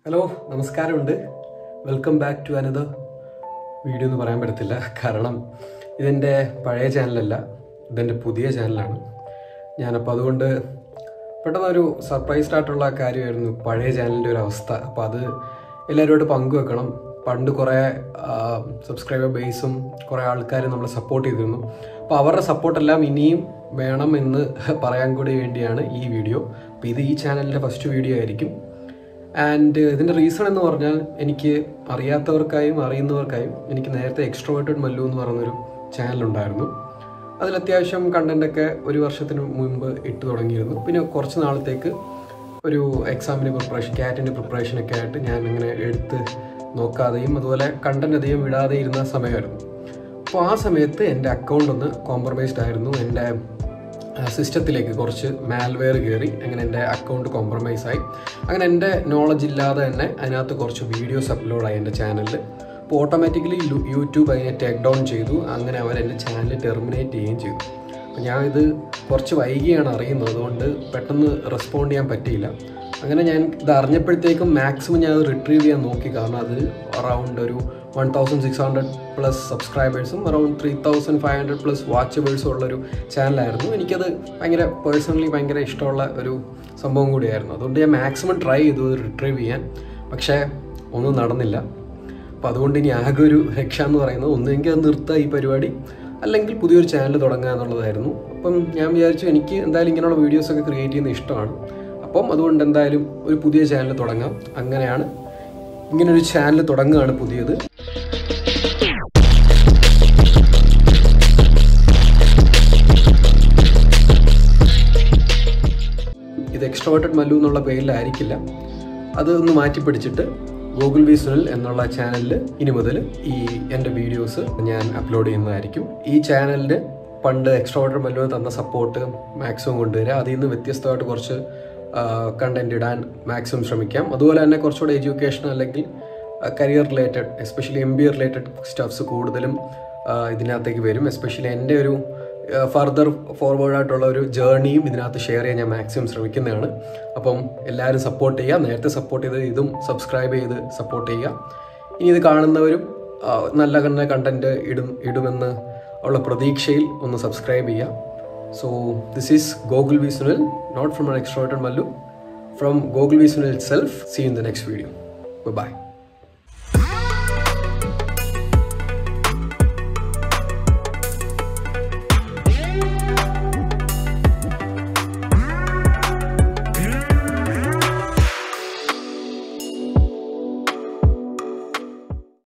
Hello നമസ്കാരമുണ്ട് welcome back to another video എന്ന് പറയാൻ പറ്റത്തില്ല കാരണം ഇതെൻ്റെ പഴയ ചാനലല്ല ഇതെൻ്റെ പുതിയ ചാനലാണ് ഞാനപ്പോൾ അതുകൊണ്ട് പെട്ടെന്നൊരു സർപ്രൈസ്ഡ് ആയിട്ടുള്ള കാര്യമായിരുന്നു പഴയ ചാനലിൻ്റെ ഒരു അവസ്ഥ അപ്പോൾ അത് എല്ലാവരുമായിട്ട് പങ്കുവെക്കണം പണ്ട് കുറേ സബ്സ്ക്രൈബർ ബേസും കുറേ ആൾക്കാർ നമ്മളെ സപ്പോർട്ട് ചെയ്തിരുന്നു അപ്പോൾ അവരുടെ സപ്പോർട്ടെല്ലാം ഇനിയും വേണം എന്ന് പറയാൻ കൂടി വേണ്ടിയാണ് ഈ വീഡിയോ അപ്പോൾ ഇത് ഈ ചാനലിൻ്റെ ഫസ്റ്റ് വീഡിയോ ആയിരിക്കും ആൻഡ് ഇതിൻ്റെ റീസൺ എന്ന് പറഞ്ഞാൽ എനിക്ക് അറിയാത്തവർക്കായും അറിയുന്നവർക്കായും എനിക്ക് നേരത്തെ എക്സ്ട്രോവേർട്ടഡ് മല്ലു എന്ന് പറയുന്നൊരു ചാനലുണ്ടായിരുന്നു അതിൽ അത്യാവശ്യം കണ്ടൻ്റൊക്കെ ഒരു വർഷത്തിന് മുൻപ് ഇട്ട് തുടങ്ങിയിരുന്നു പിന്നെ കുറച്ച് നാളത്തേക്ക് ഒരു എക്സാമിന് പ്രിപ്പറേഷൻ ക്യാറ്റിൻ്റെ പ്രിപ്പറേഷനൊക്കെ ആയിട്ട് ഞാൻ ഇങ്ങനെ എടുത്ത് നോക്കാതെയും അതുപോലെ കണ്ടന്റ് അധികം വിടാതെ ഇരുന്ന സമയമായിരുന്നു അപ്പോൾ ആ സമയത്ത് എൻ്റെ അക്കൗണ്ട് ഒന്ന് കോംപ്രമൈസ്ഡ് ആയിരുന്നു എൻ്റെ സിസ്റ്റത്തിലേക്ക് കുറച്ച് മാൽവെയർ കയറി അങ്ങനെ എൻ്റെ അക്കൗണ്ട് കോംപ്രമൈസ് ആയി അങ്ങനെ എൻ്റെ നോളജ് ഇല്ലാതെ തന്നെ അതിനകത്ത് കുറച്ച് വീഡിയോസ് അപ്ലോഡ് ആയി എൻ്റെ ചാനലിൽ അപ്പോൾ ഓട്ടോമാറ്റിക്കലി യൂട്യൂബ് അതിനെ ടേക്ക് ഡൗൺ ചെയ്തു അങ്ങനെ അവർ എൻ്റെ ചാനൽ ടെർമിനേറ്റ് ചെയ്യുകയും ചെയ്തു അപ്പോൾ ഞാൻ ഇത് കുറച്ച് വൈകിയാണ് അറിയുന്നത് അതുകൊണ്ട് പെട്ടെന്ന് റെസ്പോണ്ട് ചെയ്യാൻ പറ്റിയില്ല അങ്ങനെ ഞാൻ ഇത് അറിഞ്ഞപ്പോഴത്തേക്കും മാക്സിമം ഞാൻ അത് റിട്രീവ് ചെയ്യാൻ നോക്കി കാരണം അത് അറൗണ്ട് ഒരു one thousand six hundred plus സബ്സ്ക്രൈബേഴ്സും around three thousand five hundred plus വാച്ചബേഴ്സും ഉള്ളൊരു ചാനലായിരുന്നു എനിക്കത് ഭയങ്കര പേഴ്സണലി ഭയങ്കര ഇഷ്ടമുള്ള ഒരു സംഭവം കൂടിയായിരുന്നു അതുകൊണ്ട് ഞാൻ മാക്സിമം ട്രൈ ചെയ്തു റിട്രീവ് ചെയ്യാൻ പക്ഷേ ഒന്നും നടന്നില്ല അപ്പോൾ അതുകൊണ്ട് ഇനി ആകെ ഒരു രക്ഷ എന്ന് പറയുന്നത് ഒന്നെങ്കിൽ അത് നിർത്തുക ഈ പരിപാടി അല്ലെങ്കിൽ പുതിയൊരു ചാനൽ തുടങ്ങുക എന്നുള്ളതായിരുന്നു അപ്പം ഞാൻ വിചാരിച്ചു എനിക്ക് എന്തായാലും ഇങ്ങനെയുള്ള വീഡിയോസൊക്കെ ക്രിയേറ്റ് ചെയ്യുന്ന ഇഷ്ടമാണ് അപ്പം അതുകൊണ്ട് എന്തായാലും ഒരു പുതിയ ചാനൽ തുടങ്ങാം അങ്ങനെയാണ് ഇങ്ങനൊരു ചാനൽ തുടങ്ങുകയാണ് പുതിയത് ഇത് എക്സ്ട്രോവേർട്ടഡ് മല്ലു എന്നുള്ള പേരിലായിരിക്കില്ല അത് ഒന്ന് മാറ്റി പിടിച്ചിട്ട് ഗൂഗിൾ വി സുനിൽ എന്നുള്ള ചാനലിൽ ഇനി മുതൽ ഈ എൻ്റെ വീഡിയോസ് ഞാൻ അപ്ലോഡ് ചെയ്യുന്നതായിരിക്കും ഈ ചാനലിന് പണ്ട് എക്സ്ട്രോവേർട്ടഡ് മല്ലു തന്ന സപ്പോർട്ട് മാക്സിമം കൊണ്ടുവരിക അതിൽ നിന്ന് വ്യത്യസ്തമായിട്ട് കുറച്ച് കണ്ടന്റ് ഇടാൻ മാക്സിമം ശ്രമിക്കാം അതുപോലെ തന്നെ കുറച്ചുകൂടെ എഡ്യൂക്കേഷൻ അല്ലെങ്കിൽ career related especially M B A related stuffs കൂടുതലും ഇതിനകത്തേക്ക് വരും എസ്പെഷ്യലി എൻ്റെ ഒരു ഫർദർ ഫോർവേഡ് ആയിട്ടുള്ള ഒരു ജേർണിയും ഇതിനകത്ത് ഷെയർ ചെയ്യാൻ ഞാൻ മാക്സിമം ശ്രമിക്കുന്നതാണ് അപ്പം എല്ലാവരും സപ്പോർട്ട് ചെയ്യുക നേരത്തെ സപ്പോർട്ട് ചെയ്ത് ഇതും സബ്സ്ക്രൈബ് ചെയ്ത് സപ്പോർട്ട് ചെയ്യുക ഇനി ഇത് കാണുന്നവരും നല്ല നല്ല കണ്ടന്റ് ഇടും ഇടുമെന്ന് ഉള്ള പ്രതീക്ഷയിൽ ഒന്ന് സബ്സ്ക്രൈബ് ചെയ്യുക So this is Gogul V Sunil, not from an extroverted Mallu, from Gogul V Sunil itself. See you in the next video. Bye bye.